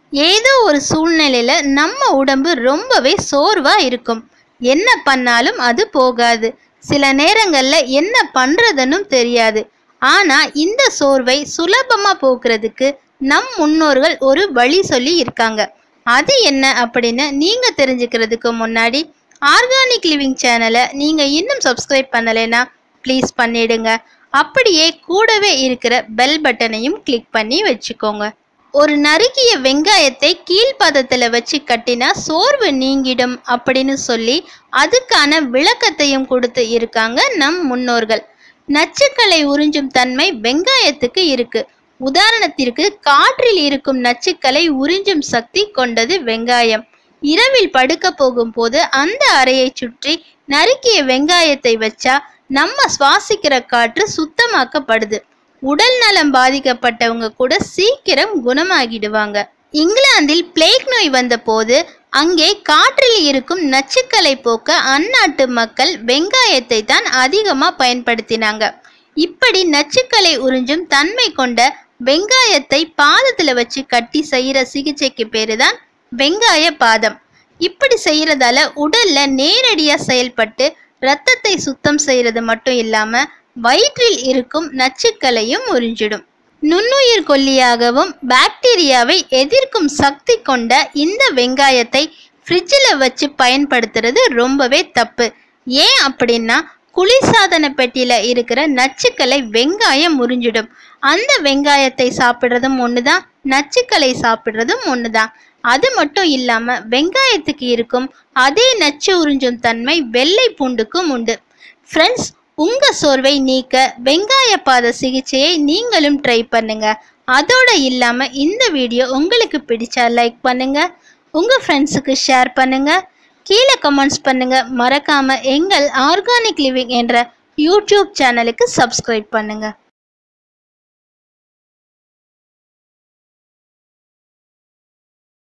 ஏதோ ஒரு சூழ்நிலையில நம்ம உடம்பு ரொம்பவே சோர்வா இருக்கும் என்ன பண்ணாலும் அது போகாது சில நேரங்கள்ல என்ன பண்றதுன்னும் தெரியாது ஆனா இந்த சோர்வை சுலபமா போக்குறதுக்கு நம் முன்னோர்கள் ஒரு வழி சொல்லி இருக்காங்க அது என்ன அப்படின்னு நீங்க தெரிஞ்சுக்கிறதுக்கு முன்னாடி ஆர்கானிக் லிவிங் சேனலை நீங்க இன்னும் சப்ஸ்கிரைப் பண்ணலைன்னா ப்ளீஸ் பண்ணிடுங்க அப்படியே கூடவே இருக்கிற பெல் பட்டனையும் கிளிக் பண்ணி வச்சுக்கோங்க ஒரு நறுக்கிய வெங்காயத்தை கீழ்ப்பதத்துல வச்சு கட்டினா சோர்வு நீங்கிடும் அப்படின்னு சொல்லி அதுக்கான விளக்கத்தையும் கொடுத்து இருக்காங்க நம் முன்னோர்கள் நச்சுக்களை உறிஞ்சும் தன்மை வெங்காயத்துக்கு இருக்கு உதாரணத்திற்கு காற்றில் இருக்கும் நச்சுக்களை உறிஞ்சும் சக்தி கொண்டது வெங்காயம் இரவில் படுக்க போகும்போது அந்த அறையை சுற்றி நறுக்கிய வெங்காயத்தை வச்சா நம்ம சுவாசிக்கிற காற்று சுத்தமாக்கப்படுது உடல் நலம் பாதிக்கப்பட்டவங்க கூட சீக்கிரம் குணமாகிடுவாங்க இங்கிலாந்தில் பிளேக் நோய் வந்தபோது அங்கே காற்றில் இருக்கும் நச்சுக்களை போக்க அந்நாட்டு மக்கள் வெங்காயத்தை தான் அதிகமாக பயன்படுத்தினாங்க இப்படி நச்சுக்களை உறிஞ்சும் தன்மை கொண்ட வெங்காயத்தை பாதத்துல வச்சு கட்டி செய்யற சிகிச்சைக்கு பேரு தான் வெங்காய பாதம் இப்படி செய்யறதால உடல்ல நேரடியா செயல்பட்டு ரத்தத்தை சுத்தம் செய்யறது மட்டும் இல்லாம வயிற்றில் இருக்கும் நச்சுக்களையும் உறிஞ்சிடும் நுண்ணுயிர் கொல்லியாகவும் பாக்டீரியாவை எதிர்க்கும் சக்தி கொண்ட இந்த வெங்காயத்தை ஃப்ரிட்ஜில் வச்சு பயன்படுத்துறது ரொம்பவே தப்பு ஏன் அப்படின்னா குளிர்சாதன பெட்டியில இருக்கிற நச்சுக்களை வெங்காயம் உறிஞ்சிடும் அந்த வெங்காயத்தை சாப்பிட்றதும் ஒண்ணுதான் நச்சுக்களை சாப்பிட்றதும் ஒண்ணுதான் அது மட்டும் இல்லாம வெங்காயத்துக்கு இருக்கும் அதே நச்சு உறிஞ்சும் தன்மை வெள்ளை பூண்டுக்கும் உண்டு ஃப்ரெண்ட்ஸ் உங்க சோர்வை நீக்க வெங்காய பாத சிகிச்சையை நீங்களும் ட்ரை பண்ணுங்க அதோட இல்லாம இந்த வீடியோ உங்களுக்கு பிடிச்சா லைக் பண்ணுங்க உங்க ஃப்ரெண்ட்ஸுக்கு ஷேர் பண்ணுங்க கீழே கமெண்ட்ஸ் பண்ணுங்க மறக்காம எங்கள் ஆர்கானிக் லிவிங் என்ற யூடியூப் சேனலுக்கு சப்ஸ்கிரைப் பண்ணுங்க